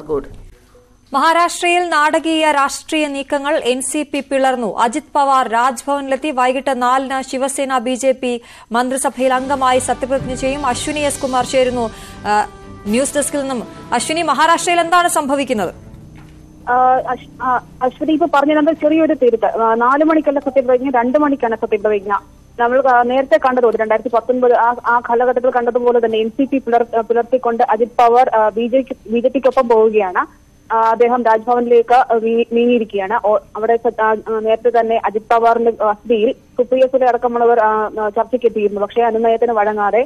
Good മഹാരാഷ്ട്രയിൽ നാടകീയ രാഷ്ട്രീയ നീക്കങ്ങൾ എൻ സി പി പിളർന്നു അജിത് പവാർ രാജ്ഭവനിലെത്തി വൈകിട്ട് നാലിന് ശിവസേന ബി ജെ പി മന്ത്രിസഭയിൽ അംഗമായി സത്യപ്രതിജ്ഞ ചെയ്യും അശ്വിനി എസ് കുമാർ ചേരുന്നു ആ, ന്യൂസ് ഡെസ്കിൽ നിന്നും അശ്വിനി മഹാരാഷ്ട്രയിൽ എന്താണ് സംഭവിക്കുന്നത് ആഹ് അശ്- ആഹ് അശ്വതി ഇപ്പൊ പറഞ്ഞത് ചെറിയൊരു തിരുത്ത് ആഹ് നാല് മണിക്കല്ല സത്യപ്രതിജ്ഞ രണ്ട് മണിക്കാണ് സത്യപ്രതിജ്ഞ നമ്മൾ ആഹ് നേരത്തെ കണ്ടതുപോലെ രണ്ടായിരത്തി പത്തൊൻപത് ആ ആ കാലഘട്ടത്തിൽ കണ്ടതുപോലെ തന്നെ എൻ സി പി പുലർ പുലർത്തിക്കൊണ്ട് Ajit Pawar B J B J പിക്കൊപ്പം പോവുകയാണ് ആഹ് അദ്ദേഹം രാജ്ഭവനിലേക്ക് നീ- നീങ്ങിയിരിക്കുകയാണ് ഓ- അവിടെ സ- ആഹ് ആഹ് നേരത്തെ തന്നെ അജിത് പവാറിന്റെ വസതിയിൽ സുപ്രിയ സുലെ അടക്കമുള്ളവർ ആഹ് ആഹ് ചർച്ചയ്ക്ക് എത്തിയിരുന്നു പക്ഷേ അനുനയത്തിന് വഴങ്ങാതെ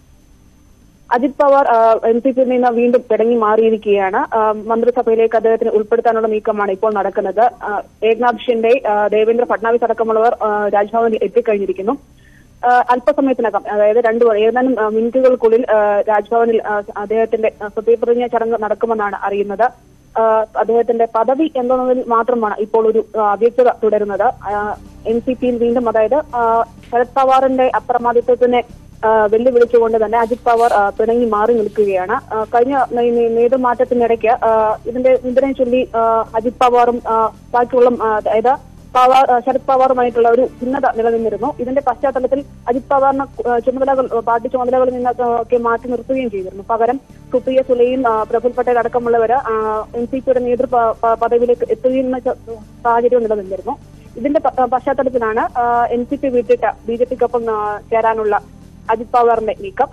അജിത് പവാർ എൻ സി പിയിൽ നിന്ന് വീണ്ടും പിടങ്ങി മാറിയിരിക്കുകയാണ് ആ, മന്ത്രിസഭയിലേക്ക് അദ്ദേഹത്തിന് ഉൾപ്പെടുത്താനുള്ള നീക്കമാണ് ഇപ്പോൾ നടക്കുന്നത് ആ, ഏക്നാഥ് ഷിൻഡെ ആ, ദേവേന്ദ്ര ഫട്നാവിസ് അടക്കമുള്ളവർ ആ, രാജ്ഭവനിൽ എത്തിക്കഴിഞ്ഞിരിക്കുന്നു ആ, അല്പസമയത്തിനകം അതായത് രണ്ടു ഏതാനും ആ, മിനിറ്റുകൾക്കുള്ളിൽ ആ, രാജ്ഭവനിൽ ആ, അദ്ദേഹത്തിന്റെ ആ, സത്യപ്രതിജ്ഞ ചടങ്ങ് നടക്കുമെന്നാണ് അറിയുന്നത് ആ, അദ്ദേഹത്തിന്റെ പദവി എന്നതിൽ മാത്രമാണ് ഇപ്പോൾ ഒരു ആ, അവ്യക്തത തുടരുന്നത് എൻ സി പിയിൽ വീണ്ടും അതായത് ആ, ശരത് പവാറിന്റെ അപ്രമാദിത്വത്തിനെ ആ, വെല്ലുവിളിച്ചുകൊണ്ട് തന്നെ അജിത് പവാർ ആ, പിണങ്ങി മാറി നിൽക്കുകയാണ് ആ, കഴിഞ്ഞ നേ- നേ- നേതൃമാറ്റത്തിനിടയ്ക്ക് ആ, ഇതിന്റെ ഇതിനെ ചൊല്ലി ആ, അജിത് പവാറും ആ, ബാക്കിയുള്ള ആ, അതായത് പവാർ ആ, ശരത് പവാറുമായിട്ടുള്ള ഒരു ഭിന്നത നിലനിന്നിരുന്നു ഇതിന്റെ പശ്ചാത്തലത്തിൽ അജിത് പവാറിന് ആ, ചുമതലകൾ ആ, പാർട്ടി ചുമതലകളിൽ നിന്നൊക്കെ ഒക്കെ മാറ്റി നിർത്തുകയും ചെയ്തിരുന്നു പകരം സുപ്രിയ സുലയും ആ, പ്രഫുൽ പട്ടേൽ അടക്കമുള്ളവര് എൻ സി പിയുടെ നേതൃ പ- പ- പദവിയിലേക്ക് എത്തുകയെന്ന ച- സാഹചര്യം നിലനിന്നിരുന്നു ഇതിന്റെ പ- പശ്ചാത്തലത്തിലാണ് എൻ സി പി വിട്ടിട്ട് ബി ജെ പിക്കൊപ്പം ചേരാനുള്ള അജിത് പവാറിന്റെ നീക്കം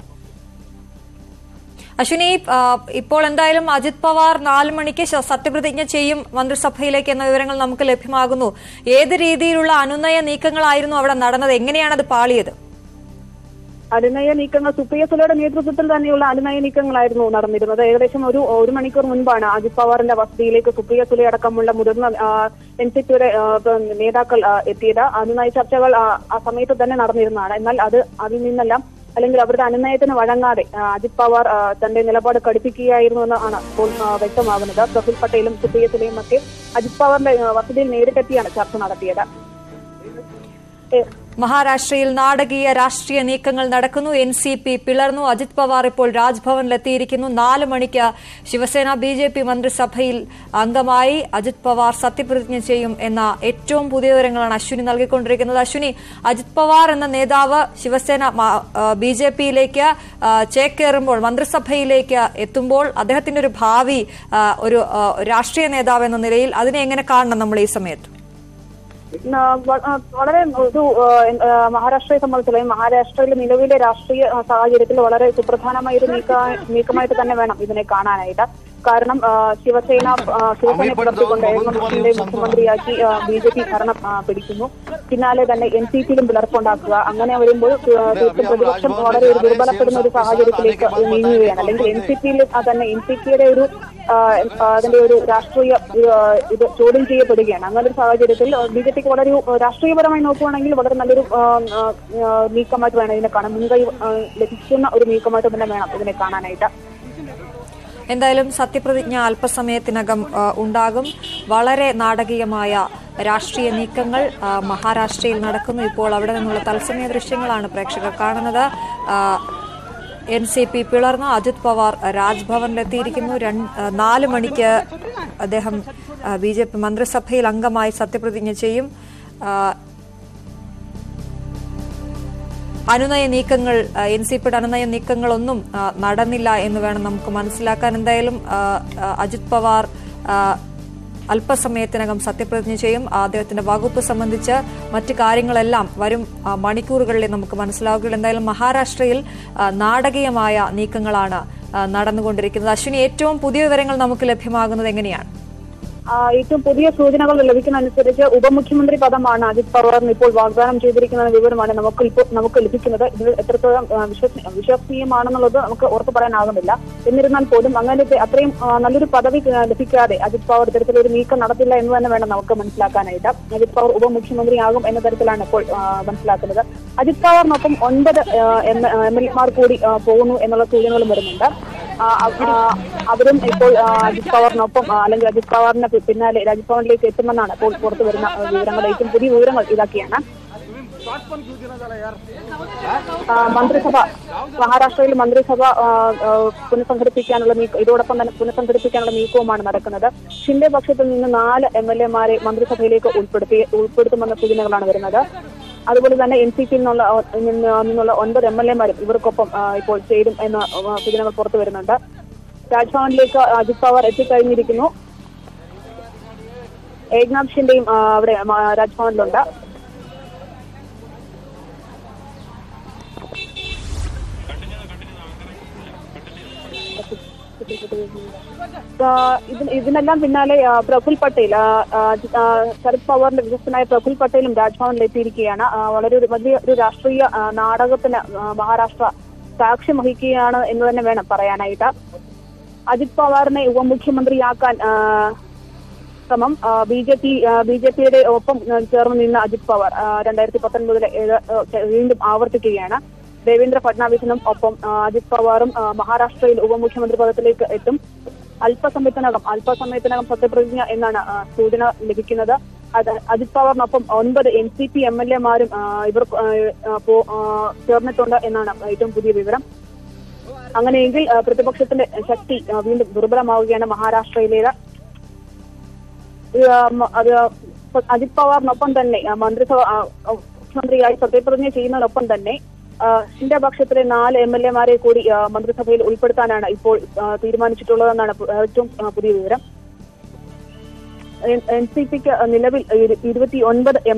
അശ്വിനി ആ, ഇപ്പോൾ എന്തായാലും അജിത് പവാർ നാല് മണിക്ക് ശ- സത്യപ്രതിജ്ഞ ചെയ്യും മന്ത്രിസഭയിലേക്ക് എന്ന വിവരങ്ങൾ നമുക്ക് ലഭ്യമാകുന്നു ഏത് രീതിയിലുള്ള അനുനയ നീക്കങ്ങളായിരുന്നു അവിടെ നടന്നത് എങ്ങനെയാണ് അത് പാളിയത് അനുനയ നീക്കങ്ങൾ സുപ്രിയ സുലയുടെ നേതൃത്വത്തിൽ തന്നെയുള്ള അനുനയ നീക്കങ്ങളായിരുന്നു നടന്നിരുന്നത് ഏകദേശം ഒരു ഒരു മണിക്കൂർ മുൻപാണ് അജിത് പവാറിന്റെ വസതിയിലേക്ക് സുപ്രിയ സുലെ അടക്കമുള്ള മുതിർന്ന എൻ സി പിയുടെ നേതാക്കൾ ആ, എത്തിയത് അനുനയ ചർച്ചകൾ ആ, ആ സമയത്ത് തന്നെ നടന്നിരുന്നതാണ് എന്നാൽ അത് അതിൽ നിന്നെല്ലാം അല്ലെങ്കിൽ അവരുടെ അനുനയത്തിന് വഴങ്ങാതെ ആ, അജിത് പവാർ ആ, തന്റെ നിലപാട് കടുപ്പിക്കുകയായിരുന്നു എന്നാണ് ഇപ്പോൾ ആ, വ്യക്തമാകുന്നത് പ്രഫുൽ പട്ടേലും സുപ്രിയ സുലയും ഒക്കെ അജിത് പവാറിന്റെ ആ, വസതിയിൽ നേരിട്ടെത്തിയാണ് ചർച്ച നടത്തിയത് ഏ, മഹാരാഷ്ട്രയിൽ നാടകീയ രാഷ്ട്രീയ നീക്കങ്ങൾ നടക്കുന്നു എൻ സി പി പിളർന്നു അജിത് പവാർ ഇപ്പോൾ രാജ്ഭവനിലെത്തിയിരിക്കുന്നു നാല് മണിക്ക് ശിവസേന ബി ജെ പി മന്ത്രിസഭയിൽ അംഗമായി അജിത് പവാർ സത്യപ്രതിജ്ഞ ചെയ്യും എന്ന ഏറ്റവും പുതിയ വിവരങ്ങളാണ് അശ്വിനി നൽകിക്കൊണ്ടിരിക്കുന്നത് അശ്വിനി അജിത് പവാർ എന്ന നേതാവ് ശിവസേന ബി ജെ പിയിലേക്ക് ചേക്കേറുമ്പോൾ മന്ത്രിസഭയിലേക്ക് എത്തുമ്പോൾ അദ്ദേഹത്തിന്റെ ഒരു ഭാവി ആ, ഒരു ആ, രാഷ്ട്രീയ നേതാവ് എന്ന നിലയിൽ അതിനെ എങ്ങനെ കാണണം നമ്മൾ ഈ സമയത്ത് ആ, വ- ആ, വളരെ ഒരു ആ, ആ, മഹാരാഷ്ട്രയെ സംബന്ധിച്ചിടത്തോളം മഹാരാഷ്ട്രയിലെ നിലവിലെ രാഷ്ട്രീയ ആ, സാഹചര്യത്തിൽ വളരെ സുപ്രധാനമായ ഒരു നീക്ക നീക്കമായിട്ട് തന്നെ വേണം ഇതിനെ കാണാനായിട്ട് കാരണം ആ, ശിവസേന ആ, ശിവസേന പുലർത്തിക്കൊണ്ട് ഏകനാഥിന്റെ മുഖ്യമന്ത്രിയാക്കി ബി ജെ പി ഭരണം ആ, പിടിക്കുന്നു പിന്നാലെ തന്നെ എൻ സി പിയിലും പിളർപ്പുണ്ടാക്കുക അങ്ങനെ വരുമ്പോൾ ആ, തീർത്തും പ്രതിപക്ഷം വളരെ ഒരു ദുർബലപ്പെടുന്ന ഒരു സാഹചര്യത്തിലേക്ക് നീങ്ങുകയാണ് അല്ലെങ്കിൽ എൻ സി പിയിൽ തന്നെ എൻ സി പിയുടെ ഒരു ആ, ആ, അതിന്റെ ഒരു രാഷ്ട്രീയ ആ, ഇത് ചോദ്യം ചെയ്യപ്പെടുകയാണ് അങ്ങനെ ഒരു സാഹചര്യത്തിൽ ബി ജെ പിക്ക് വളരെ ഒരു, രാഷ്ട്രീയപരമായി നോക്കുകയാണെങ്കിൽ വളരെ നല്ലൊരു ആ, ആ, ആ, നീക്കമായിട്ട് വേണം ഇതിനെ കാണാൻ മുൻകൈ ആ, ലഭിക്കുന്ന ഒരു നീക്കമായിട്ട് തന്നെ വേണം ഇതിനെ കാണാനായിട്ട് എന്തായാലും സത്യപ്രതിജ്ഞ അല്പസമയത്തിനകം ആ, ഉണ്ടാകും വളരെ നാടകീയമായ രാഷ്ട്രീയ നീക്കങ്ങൾ ആ, മഹാരാഷ്ട്രയിൽ നടക്കുന്നു ഇപ്പോൾ അവിടെ നിന്നുള്ള തത്സമയ ദൃശ്യങ്ങളാണ് പ്രേക്ഷകർ കാണുന്നത് എൻ സി പി പിളർന്ന് അജിത് പവാർ രാജ്ഭവനിലെത്തിയിരിക്കുന്നു രണ്ട് ആ, നാല് മണിക്ക് അദ്ദേഹം ബി ജെ പി മന്ത്രിസഭയിൽ അംഗമായി സത്യപ്രതിജ്ഞ ചെയ്യും ആ, അനുനയ നീക്കങ്ങൾ എൻ സി പിയുടെ അനുനയ നീക്കങ്ങളൊന്നും ആ, നടന്നില്ല എന്ന് വേണം നമുക്ക് മനസ്സിലാക്കാൻ എന്തായാലും ആ, ആ, അജിത് പവാർ ആ, അല്പസമയത്തിനകം സത്യപ്രതിജ്ഞ ചെയ്യും ആ, അദ്ദേഹത്തിന്റെ വകുപ്പ് സംബന്ധിച്ച് മറ്റു കാര്യങ്ങളെല്ലാം വരും ആ, മണിക്കൂറുകളിൽ നമുക്ക് മനസ്സിലാവുകയുള്ളൂ എന്തായാലും മഹാരാഷ്ട്രയിൽ ആ, നാടകീയമായ നീക്കങ്ങളാണ് ആ, നടന്നുകൊണ്ടിരിക്കുന്നത് അശ്വിനി ഏറ്റവും പുതിയ വിവരങ്ങൾ നമുക്ക് ലഭ്യമാകുന്നത് എങ്ങനെയാണ് ആ, ഏറ്റവും പുതിയ സൂചനകൾ ലഭിക്കുന്ന അനുസരിച്ച് ഉപമുഖ്യമന്ത്രി പദമാണ് അജിത് പവാറിന് ഇപ്പോൾ വാഗ്ദാനം ചെയ്തിരിക്കുന്ന വിവരമാണ് നമുക്ക് ഇപ്പോൾ നമുക്ക് ലഭിക്കുന്നത് ഇത് എത്രത്തോളം ആ, വിശ്വസ- വിശ്വസനീയമാണെന്നുള്ളത് നമുക്ക് ഉറപ്പ് പറയാനാകുന്നില്ല എന്നിരുന്നാൽ പോലും അങ്ങനത്തെ അത്രയും ആ, നല്ലൊരു പദവി ആ, ലഭിക്കാതെ അജിത് പവാർ ഇത്തരത്തിലൊരു നീക്കം നടത്തില്ല എന്ന് തന്നെ വേണം നമുക്ക് മനസ്സിലാക്കാനായിട്ട് അജിത് പവാർ ഉപമുഖ്യമന്ത്രിയാകും എന്ന തരത്തിലാണ് ഇപ്പോൾ ആ, മനസ്സിലാക്കുന്നത് അജിത് പവാറിനൊപ്പം ഒൻപത് എം എൽ എമാർ കൂടി ആ, പോകുന്നു എന്നുള്ള സൂചനകളും വരുന്നുണ്ട് ആ, അവ- ആ, അവരും ഇപ്പോൾ ആ, അജിത് പവാറിനൊപ്പം ആ, അല്ലെങ്കിൽ അജിത് പവാറിന് പി- പിന്നാലെ രാജ്ഭവനിലേക്ക് എത്തുമെന്നാണ് ഇപ്പോൾ പുറത്തു വരുന്ന ആ, വിവരങ്ങൾ ഏറ്റവും പുതിയ വിവരങ്ങൾ ഇതൊക്കെയാണ് ആ, മന്ത്രിസഭ മഹാരാഷ്ട്രയിൽ മന്ത്രിസഭ ആ, ആ, പുനഃസംഘടിപ്പിക്കാനുള്ള നീക്കം ഇതോടൊപ്പം തന്നെ പുനഃസംഘടിപ്പിക്കാനുള്ള നീക്കവുമാണ് നടക്കുന്നത് ഷിൻഡെ പക്ഷത്തിൽ നിന്ന് നാല് എം എൽ എമാരെ മന്ത്രിസഭയിലേക്ക് ഉൾപ്പെടുത്തി ഉൾപ്പെടുത്തുമെന്ന സൂചനകളാണ് വരുന്നത് അതുപോലെ തന്നെ എൻ സി പിയിൽ നിന്നുള്ള ഒ- നിന്ന് നിന്നുള്ള ഒൻപത് എം എൽ എമാരും ഇവർക്കൊപ്പം ആ, ഇപ്പോൾ ചേരും എന്ന ആ, സൂചനകൾ പുറത്തു വരുന്നുണ്ട് രാജ്ഭവനിലേക്ക് അജിത് പവാർ എത്തിക്കഴിഞ്ഞിരിക്കുന്നു ഏക്നാഥ് ഷിൻഡെയും ആ, അവിടെ ആ, രാജ്ഭവനിലുണ്ട് ആ, ഇതിന് ഇതിനെല്ലാം പിന്നാലെ ആ, പ്രഫുൽ പട്ടേൽ ആ, ആ, ആ, ശരത് പവാറിന്റെ വിശ്വസ്തനായ പ്രഫുൽ പട്ടേലും രാജ്ഭവനിൽ എത്തിയിരിക്കുകയാണ് ആ, വളരെ ഒരു വലിയ ഒരു രാഷ്ട്രീയ ആ, നാടകത്തിന് ആ, മഹാരാഷ്ട്ര സാക്ഷ്യം വഹിക്കുകയാണ് എന്ന് തന്നെ വേണം പറയാനായിട്ട് അജിത് പവാറിനെ ഉപമുഖ്യമന്ത്രിയാക്കാൻ ആ, ശ്രമം B J P B J പിയുടെ ഒപ്പം ആ, ചേർന്ന് നിന്ന അജിത് പവാർ ആ, രണ്ടായിരത്തി പത്തൊൻപതിലെ ഏഴ്, ആ, വീണ്ടും ആവർത്തിക്കുകയാണ് ദേവേന്ദ്ര ഫഡ്നാവിസിനും ഒപ്പം ആ, അജിത് പവാറും ആ, മഹാരാഷ്ട്രയിൽ ഉപമുഖ്യമന്ത്രി പദത്തിലേക്ക് എത്തും അല്പസമയത്തിനകം അല്പസമയത്തിനകം സത്യപ്രതിജ്ഞ എന്നാണ് ആ, സൂചന ലഭിക്കുന്നത് അത് അജിത് പവാറിനൊപ്പം ഒൻപത് N C P M L എമാരും ഇവർ ആ, ആ, പോ- ആ, ചേർന്നിട്ടുണ്ട് എന്നാണ് ഏറ്റവും പുതിയ വിവരം അങ്ങനെയെങ്കിൽ ആ, പ്രതിപക്ഷത്തിന്റെ ശക്തി ആ, വീണ്ടും ദുർബലമാവുകയാണ് മഹാരാഷ്ട്രയിലേത് ആ, മ- അത് അജിത് പവാറിനൊപ്പം തന്നെ ആ, മന്ത്രിസഭ ആ, ആ, മുഖ്യമന്ത്രിയായി സത്യപ്രതിജ്ഞ ചെയ്യുന്നതിനൊപ്പം തന്നെ ആ, ഷിൻഡെ പക്ഷത്തിലെ നാല് എം എൽ എമാരെ കൂടി ആ, മന്ത്രിസഭയിൽ ഉൾപ്പെടുത്താനാണ് ഇപ്പോൾ ആ, തീരുമാനിച്ചിട്ടുള്ളതെന്നാണ് പു- ഏറ്റവും ആ, പുതിയ വിവരം എൻ സി പിക്ക് നിലവിൽ ഇരു- ഇരുപത്തി ഒൻപത് എം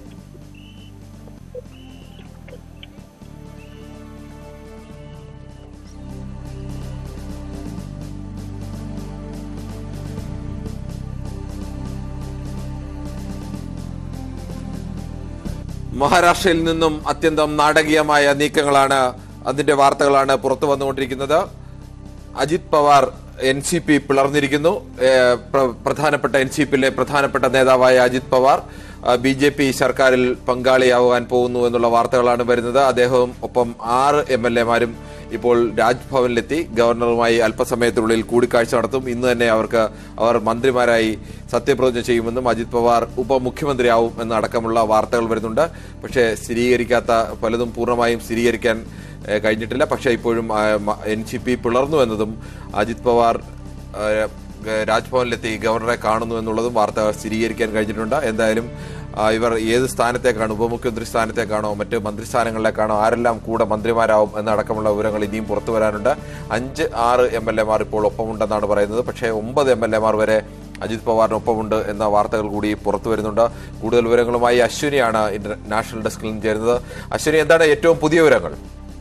മഹാരാഷ്ട്രയിൽ നിന്നും അത്യന്തം നാടകീയമായ നീക്കങ്ങളാണ് അതിന്റെ വാർത്തകളാണ് പുറത്തു വന്നുകൊണ്ടിരിക്കുന്നത് Ajit Pawar N C P പിളർന്നിരിക്കുന്നു ഏഹ് പ്ര- പ്രധാനപ്പെട്ട എൻ സി പിയിലെ പ്രധാനപ്പെട്ട നേതാവായ Ajit Pawar B J P സർക്കാരിൽ പങ്കാളിയാവാൻ പോകുന്നു എന്നുള്ള വാർത്തകളാണ് വരുന്നത് അദ്ദേഹവും ഒപ്പം ആറ് എം എൽ എമാരും ഇപ്പോൾ രാജ്ഭവനിലെത്തി ഗവർണറുമായി അല്പസമയത്തിനുള്ളിൽ കൂടിക്കാഴ്ച നടത്തും ഇന്ന് തന്നെ അവർക്ക് അവർ മന്ത്രിമാരായി സത്യപ്രതിജ്ഞ ചെയ്യുമെന്നും അജിത് പവാർ ഉപമുഖ്യമന്ത്രിയാവും എന്നടക്കമുള്ള വാർത്തകൾ വരുന്നുണ്ട് പക്ഷേ സ്ഥിരീകരിക്കാത്ത പലതും പൂർണ്ണമായും സ്ഥിരീകരിക്കാൻ ഏഹ്, കഴിഞ്ഞിട്ടില്ല പക്ഷേ ഇപ്പോഴും എൻ സി പി പിളർന്നു എന്നതും അജിത് പവാർ ഏഹ്, ഗ- രാജ്ഭവനിലെത്തി ഗവർണറെ കാണുന്നു എന്നുള്ളതും വാർത്ത സ്ഥിരീകരിക്കാൻ കഴിഞ്ഞിട്ടുണ്ട് എന്തായാലും ആ, ഇവർ ഏത് സ്ഥാനത്തേക്കാണ് ഉപമുഖ്യമന്ത്രി സ്ഥാനത്തേക്കാണോ മറ്റ് മന്ത്രിസ്ഥാനങ്ങളിലേക്കാണോ ആരെല്ലാം കൂടെ മന്ത്രിമാരാവും എന്നടക്കമുള്ള വിവരങ്ങൾ ഇനിയും പുറത്തു വരാനുണ്ട് അഞ്ച് ആറ് എം എൽ എമാർ ഇപ്പോൾ ഒപ്പമുണ്ടെന്നാണ് പറയുന്നത് പക്ഷേ ഒമ്പത് എം എൽ എമാർ വരെ അജിത് പവാറിനൊപ്പമുണ്ട് എന്ന വാർത്തകൾ കൂടി പുറത്തു വരുന്നുണ്ട് കൂടുതൽ വിവരങ്ങളുമായി അശ്വിനിയാണ് ഇന്റർ നാഷണൽ ഡെസ്കിൽ നിന്ന് ചേരുന്നത് അശ്വിനി എന്താണ് ഏറ്റവും പുതിയ വിവരങ്ങൾ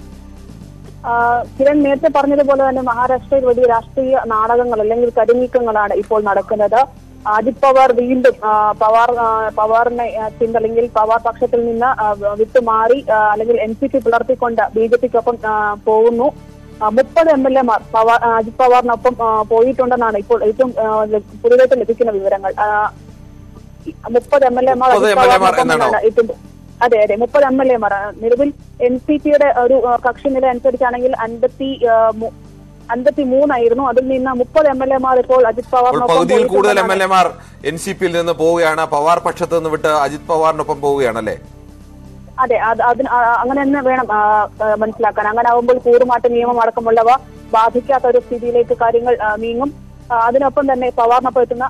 ആ, കിരൺ നേരത്തെ പറഞ്ഞതുപോലെ തന്നെ മഹാരാഷ്ട്രയിൽ വലിയ രാഷ്ട്രീയ നാടകങ്ങൾ അല്ലെങ്കിൽ കരുനീക്കങ്ങളാണ് ഇപ്പോൾ നടക്കുന്നത് അജിത് പവാർ വീണ്ടും ആ, പവാർ ആ, പവാറിനെ ആ, പിന്തല്ലെങ്കിൽ പവാർ പക്ഷത്തിൽ നിന്ന് ആ, വിട്ടുമാറി ആ, അല്ലെങ്കിൽ എൻ സി പി പിളർത്തിക്കൊണ്ട് ബി ജെ പിക്കൊപ്പം പോകുന്നു മുപ്പത് എം എൽ എമാർ പവാർ ആ, അജിത് പവാറിനൊപ്പം ആ, പോയിട്ടുണ്ടെന്നാണ് ഇപ്പോൾ ഏറ്റവും ആ, ല- പുതിയതായിട്ട് ലഭിക്കുന്ന വിവരങ്ങൾ ആ, മുപ്പത് എം എൽ എമാർ 30 MLA മാർ എന്നാണോ? ഏറ്റവും അതെ അതെ മുപ്പത് എം എൽ എമാർ നിലവിൽ എൻ സി പിയുടെ ഒരു ആ, കക്ഷി നില അനുസരിച്ചാണെങ്കിൽ അൻപത്തി അൻപത്തി മൂന്നായിരുന്നു അതിൽ നിന്ന് മുപ്പത് എം എൽ എമാർ ഇപ്പോൾ അജിത് അപ്പോൾ പവാറിനൊപ്പം പകുതിയിൽ കൂടുതൽ എം എൽ പോയിട്ടുണ്ടെന്നാണ്. എമാർ എൻ സി പിയിൽ നിന്ന് പോവുകയാണ് പവാർ പക്ഷത്ത് നിന്ന് വിട്ട് അജിത് പവാറിനൊപ്പം പോവുകയാണല്ലേ അതെ അത് അതിന് ആ, അങ്ങനെ തന്നെ വേണം ആ, ആ, മനസ്സിലാക്കാൻ അങ്ങനെ ആവുമ്പോൾ കൂറുമാറ്റ നിയമം അടക്കമുള്ളവ ബാധിക്കാത്ത ഒരു സ്ഥിതിയിലേക്ക് കാര്യങ്ങൾ ആ, നീങ്ങും ആ, അതിനൊപ്പം തന്നെ പവാറിനൊപ്പം എത്തുന്ന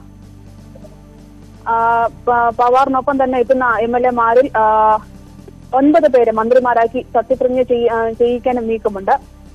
ആ, പ- പവാറിനൊപ്പം തന്നെ എത്തുന്ന എം എൽ എമാരിൽ ഒൻപത് പേരെ മന്ത്രിമാരാക്കി സത്യപ്രതിജ്ഞ ചെയ്യ- ആ, ചെയ്യിക്കാനും നീക്കമുണ്ട്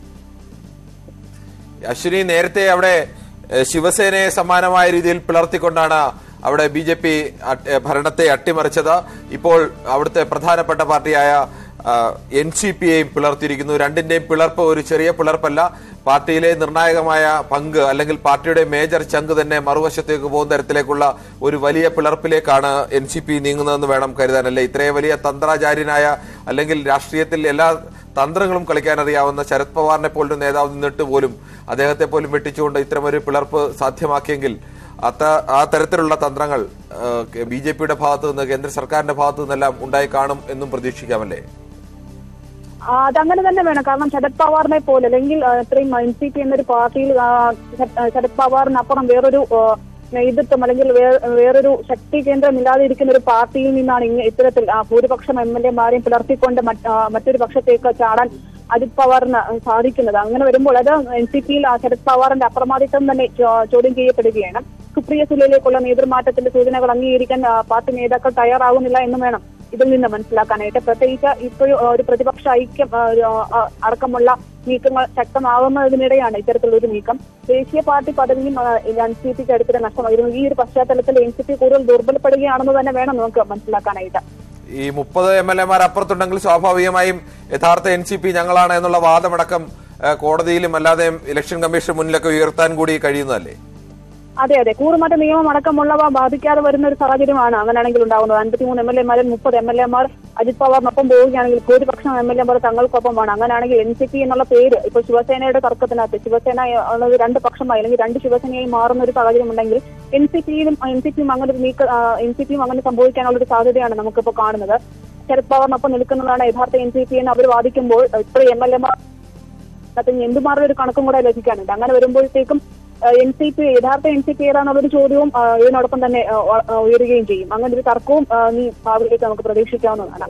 അശ്വിനി നേരത്തെ അവിടെ ഏഹ്, ശിവസേനയെ സമാനമായ രീതിയിൽ പിളർത്തിക്കൊണ്ടാണ് അവിടെ ബി ജെ പി ഭരണത്തെ അട്ടിമറിച്ചത് ഇപ്പോൾ അവിടുത്തെ പ്രധാനപ്പെട്ട പാർട്ടിയായ എൻ സി പിയെയും പിളർത്തിയിരിക്കുന്നു രണ്ടിന്റെയും പിളർപ്പ് ഒരു ചെറിയ പിളർപ്പല്ല പാർട്ടിയിലെ നിർണായകമായ പങ്ക് അല്ലെങ്കിൽ പാർട്ടിയുടെ മേജർ ചങ്ക് തന്നെ മറുവശത്തേക്ക് പോകുന്ന തരത്തിലേക്കുള്ള ഒരു വലിയ പിളർപ്പിലേക്കാണ് എൻ സി പി നീങ്ങുന്നതെന്ന് വേണം കരുതാനല്ലേ ഇത്രയും വലിയ തന്ത്രാചാര്യനായ അല്ലെങ്കിൽ രാഷ്ട്രീയത്തിൽ എല്ലാ തന്ത്രങ്ങളും കളിക്കാൻ അറിയാവുന്ന ശരത് പവാറിനെ പോലൊരു നേതാവ് നിന്നിട്ട് പോലും അദ്ദേഹത്തെ പോലും വെട്ടിച്ചുകൊണ്ട് ഇത്തരമൊരു പിളർപ്പ് സാധ്യമാക്കിയെങ്കിൽ അത്ത ആ തരത്തിലുള്ള തന്ത്രങ്ങൾ ബി ജെ പിയുടെ ഭാഗത്തു നിന്ന് കേന്ദ്ര സർക്കാരിന്റെ ഭാഗത്തു നിന്നെല്ലാം ഉണ്ടായി കാണും എന്നും പ്രതീക്ഷിക്കാമല്ലേ ആ, അതങ്ങനെ തന്നെ വേണം കാരണം ശരത് പവാറിനെ പോലെ അല്ലെങ്കിൽ ആ, ഇത്രയും എൻ സി പി എന്നൊരു പാർട്ടിയിൽ ആ, ശര- ശരത് പവാറിനപ്പുറം വേറൊരു ആ, നേതൃത്വം അല്ലെങ്കിൽ വേ- വേറൊരു ശക്തി കേന്ദ്രം ഇല്ലാതിരിക്കുന്ന ഒരു പാർട്ടിയിൽ നിന്നാണ് ഇങ്ങ ഇത്തരത്തിൽ ആ, ഭൂരിപക്ഷം എം എൽ എമാരെയും പുലർത്തിക്കൊണ്ട് മറ്റ്- ആ, മറ്റൊരു പക്ഷത്തേക്ക് ചാടാൻ അജിത് പവാറിന് സാധിക്കുന്നത് അങ്ങനെ വരുമ്പോൾ അത് എൻ സി പിയിൽ ശരത് പവാറിന്റെ അപ്രമാദിത്വം തന്നെ ചോ- ചോദ്യം ചെയ്യപ്പെടുകയാണ് സുപ്രിയ സുലയിലേക്കുള്ള നേതൃമാറ്റത്തിന്റെ സൂചനകൾ അംഗീകരിക്കാൻ ആ, പാർട്ടി നേതാക്കൾ തയ്യാറാകുന്നില്ല എന്ന് വേണം ഇതിൽ നിന്ന് മനസ്സിലാക്കാനായിട്ട് പ്രത്യേകിച്ച് ഇപ്പോഴും ഒരു പ്രതിപക്ഷ ഐക്യം ആ, ഒരു, ആ, അടക്കമുള്ള നീക്കങ്ങൾ ശക്തമാകുന്നതിനിടെയാണ് ഇത്തരത്തിലുള്ള ഒരു നീക്കം ദേശീയ പാർട്ടി പദവിയും എൻ സി പിക്ക് അടുത്തിടെ നഷ്ടമായിരുന്നു ഈ ഒരു പശ്ചാത്തലത്തിൽ എൻ സി പി കൂടുതൽ ദുർബലപ്പെടുകയാണെന്ന് തന്നെ വേണം നമുക്ക് മനസ്സിലാക്കാനായിട്ട് ഈ മുപ്പത് എം എൽ എമാർ അപ്പുറത്തുണ്ടെങ്കിൽ സ്വാഭാവികമായും യഥാർത്ഥ എൻ സി പി ഞങ്ങളാണ് എന്നുള്ള വാദമടക്കം ഏഹ്, കോടതിയിലും അല്ലാതെ ഇലക്ഷൻ കമ്മീഷൻ മുന്നിലൊക്കെ ഉയർത്താൻ കൂടി കഴിയുന്നതല്ലേ അതെ അതെ കൂറുമാറ്റ നിയമം അടക്കമുള്ളവ ബാധിക്കാതെ വരുന്ന ഒരു സാഹചര്യമാണ് അങ്ങനെയാണെങ്കിൽ ഉണ്ടാകുന്നത് അൻപത്തിമൂന്ന് എം എൽ എമാരിൽ മുപ്പത് എം എൽ എമാർ അജിത് പവാറിനൊപ്പം പോവുകയാണെങ്കിൽ ഭൂരിപക്ഷം എം എൽ എമാർ തങ്ങൾക്കൊപ്പമാണ് അങ്ങനെയാണെങ്കിൽ എൻ സി പി എന്നുള്ള പേര് ഇപ്പൊ ശിവസേനയുടെ തർക്കത്തിനകത്ത് ശിവസേന ഉള്ളത് രണ്ട് പക്ഷമായി അല്ലെങ്കിൽ രണ്ട് ശിവസേനയായി മാറുന്ന ഒരു സാഹചര്യം ഉണ്ടെങ്കിൽ എൻ സി പിയിലും എൻ സി പിയും അങ്ങനെ ഒരു നീക്ക എൻ സി പിയും അങ്ങനെ സംഭവിക്കാനുള്ള ഒരു സാധ്യതയാണ് നമുക്കിപ്പോൾ കാണുന്നത് ശരത് പവാറിനൊപ്പം നിൽക്കുന്നതാണ് യഥാർത്ഥ എൻ സി പി എന്ന് അവർ വാദിക്കുമ്പോൾ ഇത്ര എം എൽ എമാർ അതിന് എന്തുമാരുടെ ഒരു കണക്കും കൂടെ ലഭിക്കാനുണ്ട് അങ്ങനെ വരുമ്പോഴത്തേക്കും എൻ സി പി യഥാർത്ഥ എൻ സി പി ഏതാണെന്നുള്ളൊരു ചോദ്യവും ആ, ഇതിനോടൊപ്പം തന്നെ ആ, ആ, ഉയരുകയും ചെയ്യും അങ്ങനെ ഒരു തർക്കവും ആ, നീ ഭാവിയിലേക്ക് നമുക്ക് പ്രതീക്ഷിക്കാവുന്നതാണ്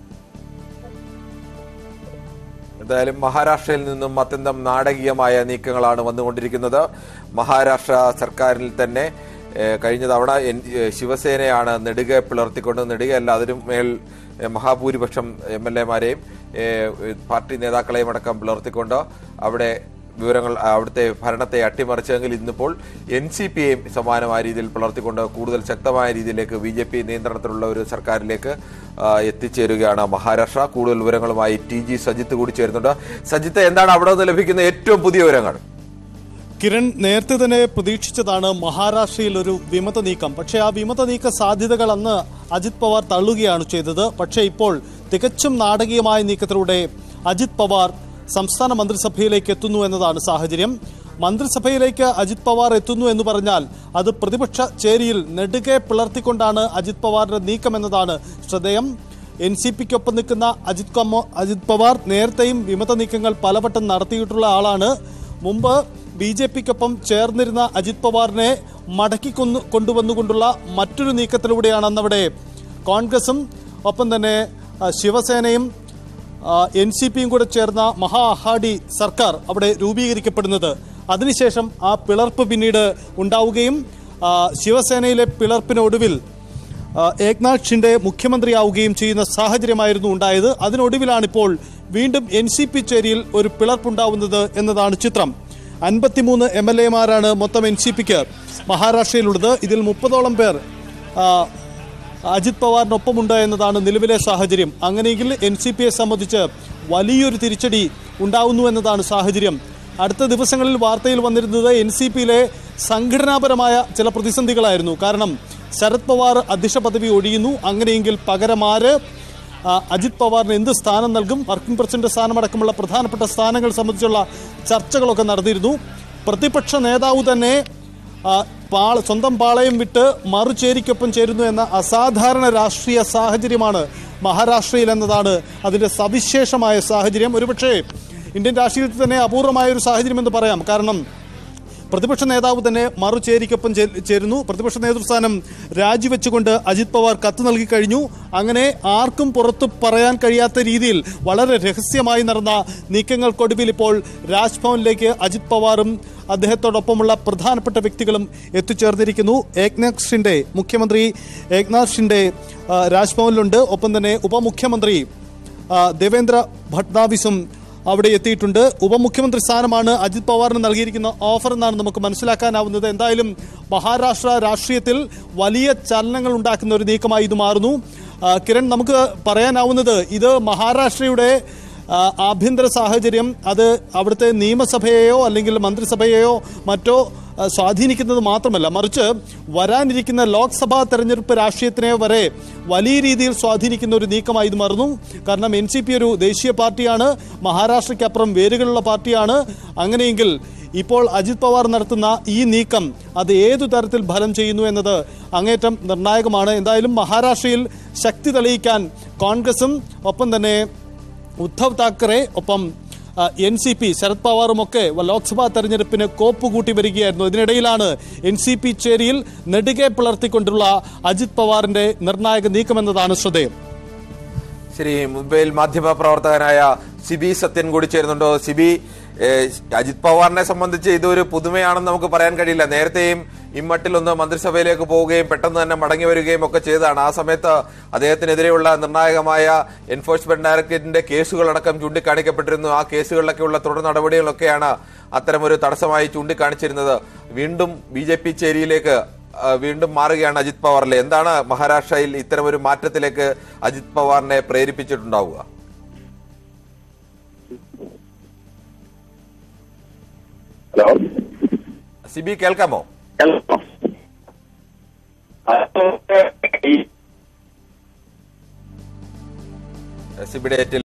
എന്തായാലും മഹാരാഷ്ട്രയിൽ നിന്നും അത്യന്തം നാടകീയമായ നീക്കങ്ങളാണ് വന്നുകൊണ്ടിരിക്കുന്നത് മഹാരാഷ്ട്ര സർക്കാരിൽ തന്നെ ഏഹ്, കഴിഞ്ഞ തവണ എൻ- ഏഹ്, ശിവസേനയാണ് നെടുകെ പിളർത്തിക്കൊണ്ട് നെടുകയല്ല അതിനും മേൽ ഏഹ്, മഹാഭൂരിപക്ഷം എം എൽ എമാരെയും പാർട്ടി നേതാക്കളെയും അടക്കം പിളർത്തിക്കൊണ്ട് അവിടെ വിവരങ്ങൾ അവിടുത്തെ ഭരണത്തെ അട്ടിമറിച്ചെങ്കിൽ ഇന്നിപ്പോൾ എൻ സി പിയെയും സമാനമായ രീതിയിൽ പിളർത്തിക്കൊണ്ട് കൂടുതൽ ശക്തമായ രീതിയിലേക്ക് ബി ജെ പി നിയന്ത്രണത്തിലുള്ള ഒരു സർക്കാരിലേക്ക് ആ, എത്തിച്ചേരുകയാണ് മഹാരാഷ്ട്ര കൂടുതൽ വിവരങ്ങളുമായി ടി ജി സജിത്ത് കൂടി ചേരുന്നുണ്ട് സജിത്ത് എന്താണ് അവിടെ നിന്ന് ലഭിക്കുന്ന ഏറ്റവും പുതിയ വിവരങ്ങൾ കിരൺ നേരത്തെ തന്നെ പ്രതീക്ഷിച്ചതാണ് മഹാരാഷ്ട്രയിൽ ഒരു വിമത നീക്കം പക്ഷേ ആ വിമത നീക്ക സാധ്യതകൾ അന്ന് അജിത് പവാർ തള്ളുകയാണ് ചെയ്തത് പക്ഷേ ഇപ്പോൾ തികച്ചും നാടകീയമായ നീക്കത്തിലൂടെ അജിത് പവാർ സംസ്ഥാന മന്ത്രിസഭയിലേക്ക് എത്തുന്നു എന്നതാണ് സാഹചര്യം മന്ത്രിസഭയിലേക്ക് അജിത് പവാർ എത്തുന്നു എന്ന് പറഞ്ഞാൽ അത് പ്രതിപക്ഷ ചേരിയിൽ നെടുകെ പിളർത്തിക്കൊണ്ടാണ് അജിത് പവാറിന്റെ നീക്കം എന്നതാണ് ശ്രദ്ധേയം എൻ സി പിക്കൊപ്പം നിൽക്കുന്ന അജിത് കമ്മോ അജിത് പവാർ നേരത്തെയും വിമത നീക്കങ്ങൾ പലവട്ടം നടത്തിയിട്ടുള്ള ആളാണ് മുമ്പ് ബി ജെ പിക്കൊപ്പം ചേർന്നിരുന്ന അജിത് പവാറിനെ മടക്കി കൊന്നു കൊണ്ടുവന്നുകൊണ്ടുള്ള മറ്റൊരു നീക്കത്തിലൂടെയാണ് അന്നവിടെ കോൺഗ്രസും ഒപ്പം തന്നെ ആ, ശിവസേനയും എൻ സി പിയും കൂടെ ചേർന്ന മഹാ അഹാഡി സർക്കാർ അവിടെ രൂപീകരിക്കപ്പെടുന്നത് അതിനുശേഷം ആ പിളർപ്പ് പിന്നീട് ഉണ്ടാവുകയും ആ, ശിവസേനയിലെ പിളർപ്പിനൊടുവിൽ ആ, ഏക്നാഥ് ഷിൻഡെ മുഖ്യമന്ത്രിയാവുകയും ചെയ്യുന്ന സാഹചര്യമായിരുന്നു ഉണ്ടായത് അതിനൊടുവിലാണിപ്പോൾ വീണ്ടും എൻ സി പി ചേരിയിൽ ഒരു പിളർപ്പുണ്ടാവുന്നത് എന്നതാണ് ചിത്രം അൻപത്തിമൂന്ന് എം എൽ എമാരാണ് മൊത്തം എൻ സി പിക്ക് മഹാരാഷ്ട്രയിലുള്ളത് ഇതിൽ മുപ്പതോളം പേർ ആ, അജിത് പവാറിനൊപ്പമുണ്ട് എന്നതാണ് നിലവിലെ സാഹചര്യം അങ്ങനെയെങ്കിൽ എൻ സി പിയെ സംബന്ധിച്ച് വലിയൊരു തിരിച്ചടി ഉണ്ടാവുന്നു എന്നതാണ് സാഹചര്യം അടുത്ത ദിവസങ്ങളിൽ വാർത്തയിൽ വന്നിരുന്നത് എൻ സി പിയിലെ സംഘടനാപരമായ ചില പ്രതിസന്ധികളായിരുന്നു കാരണം ശരത് പവാർ അധ്യക്ഷ പദവി ഒഴിയുന്നു അങ്ങനെയെങ്കിൽ പകരമാര് ആ, അജിത് പവാറിന് എന്ത് സ്ഥാനം നൽകും വർക്കിംഗ് പ്രസിഡന്റ് സ്ഥാനമടക്കമുള്ള പ്രധാനപ്പെട്ട സ്ഥാനങ്ങൾ സംബന്ധിച്ചുള്ള ചർച്ചകളൊക്കെ നടന്നിരുന്നു പ്രതിപക്ഷ നേതാവ് തന്നെ ആ, പാള സ്വന്തം പാളയം വിട്ട് മറുചേരിക്കൊപ്പം ചേരുന്നു എന്ന അസാധാരണ രാഷ്ട്രീയ സാഹചര്യമാണ് മഹാരാഷ്ട്രയിൽ എന്നതാണ് അതിൻ്റെ സവിശേഷമായ സാഹചര്യം ഒരുപക്ഷേ ഇന്ത്യൻ രാഷ്ട്രീയത്തിൽ തന്നെ അപൂർവമായ ഒരു സാഹചര്യം എന്ന് പറയാം കാരണം പ്രതിപക്ഷ നേതാവ് തന്നെ മറുചേരിക്കൊപ്പം ചേ- ചേരുന്നു പ്രതിപക്ഷ നേതൃസ്ഥാനം രാജിവെച്ചുകൊണ്ട് അജിത് പവാർ കത്ത് നൽകി കഴിഞ്ഞു അങ്ങനെ ആർക്കും പുറത്ത് പറയാൻ കഴിയാത്ത രീതിയിൽ വളരെ രഹസ്യമായി നടന്ന നീക്കങ്ങൾക്കൊടുവിൽ ഇപ്പോൾ രാജ്ഭവനിലേക്ക് അജിത് പവാറും അദ്ദേഹത്തോടൊപ്പമുള്ള പ്രധാനപ്പെട്ട വ്യക്തികളും എത്തിച്ചേർന്നിരിക്കുന്നു ഏക്നാഥ് ഷിൻഡെ മുഖ്യമന്ത്രി ഏക്നാഥ് ഷിൻഡെ ആ, രാജ്ഭവനിലുണ്ട് ഒപ്പം തന്നെ ഉപമുഖ്യമന്ത്രി ആ, ദേവേന്ദ്ര ഭട്നാവിസും അവിടെ എത്തിയിട്ടുണ്ട് ഉപമുഖ്യമന്ത്രി സ്ഥാനമാണ് അജിത് പവാറിന് നൽകിയിരിക്കുന്ന ഓഫർ എന്നാണ് നമുക്ക് മനസ്സിലാക്കാനാവുന്നത് എന്തായാലും മഹാരാഷ്ട്ര രാഷ്ട്രീയത്തിൽ വലിയ ചലനങ്ങൾ ഉണ്ടാക്കുന്ന ഒരു നീക്കമായി ഇത് മാറുന്നു ആ, കിരൺ നമുക്ക് പറയാനാവുന്നത് ഇത് മഹാരാഷ്ട്രയുടെ ആ, ആഭ്യന്തര സാഹചര്യം അത് അവിടുത്തെ നിയമസഭയെയോ അല്ലെങ്കിൽ മന്ത്രിസഭയെയോ മറ്റോ ആ, സ്വാധീനിക്കുന്നത് മാത്രമല്ല മറിച്ച് വരാനിരിക്കുന്ന ലോക്സഭാ തെരഞ്ഞെടുപ്പ് രാഷ്ട്രീയത്തിനെ വരെ വലിയ രീതിയിൽ സ്വാധീനിക്കുന്ന ഒരു നീക്കമായി ഇത് മാറുന്നു കാരണം എൻ സി പി ഒരു ദേശീയ പാർട്ടിയാണ് മഹാരാഷ്ട്രയ്ക്കപ്പുറം വേരുകളുള്ള പാർട്ടിയാണ് അങ്ങനെയെങ്കിൽ ഇപ്പോൾ അജിത് പവാർ നടത്തുന്ന ഈ നീക്കം അത് ഏതു തരത്തിൽ ഫലം ചെയ്യുന്നു എന്നത് അങ്ങേറ്റം നിർണായകമാണ് എന്തായാലും മഹാരാഷ്ട്രയിൽ ശക്തി തെളിയിക്കാൻ കോൺഗ്രസും ഒപ്പം തന്നെ ഉദ്ധവ് താക്കറെ ഒപ്പം എൻ സി പി ശരത് പവാറും ഒക്കെ ലോക്സഭാ തെരഞ്ഞെടുപ്പിന് കോപ്പ് കൂട്ടി വരികയായിരുന്നു ഇതിനിടയിലാണ് എൻ സി പി ചേരിയിൽ നെടുകെ പിളർത്തിക്കൊണ്ടുള്ള അജിത് പവാറിന്റെ നിർണായക നീക്കമെന്നതാണ് ശ്രദ്ധേയം ശരി മുംബൈയിൽ മാധ്യമ പ്രവർത്തകനായ സിബി സത്യൻ കൂടി ചേരുന്നുണ്ടോ സിബി ഏഹ്, അജിത് പവാറിനെ സംബന്ധിച്ച് ഇതൊരു പുതുമയാണെന്ന് നമുക്ക് പറയാൻ കഴിയില്ല നേരത്തെയും ഇമ്മട്ടിലൊന്ന് മന്ത്രിസഭയിലേക്ക് പോവുകയും പെട്ടെന്ന് തന്നെ മടങ്ങി വരികയും ഒക്കെ ചെയ്തതാണ് ആ സമയത്ത് അദ്ദേഹത്തിനെതിരെയുള്ള നിർണായകമായ എൻഫോഴ്സ്മെന്റ് ഡയറക്ടറേറ്റിന്റെ കേസുകളടക്കം ചൂണ്ടിക്കാണിക്കപ്പെട്ടിരുന്നു ആ കേസുകളിലൊക്കെയുള്ള തുടർ നടപടികളൊക്കെയാണ് അത്തരമൊരു തടസ്സമായി ചൂണ്ടിക്കാണിച്ചിരുന്നത് വീണ്ടും ബി ജെ പി ചേരിയിലേക്ക് ആ, വീണ്ടും മാറുകയാണ് അജിത് പവാറിലെ എന്താണ് മഹാരാഷ്ട്രയിൽ ഇത്തരമൊരു മാറ്റത്തിലേക്ക് അജിത് പവാറിനെ പ്രേരിപ്പിച്ചിട്ടുണ്ടാവുക ഹലോ സിബി കേൾക്കാമോ ഹലോ സിബിയുടെ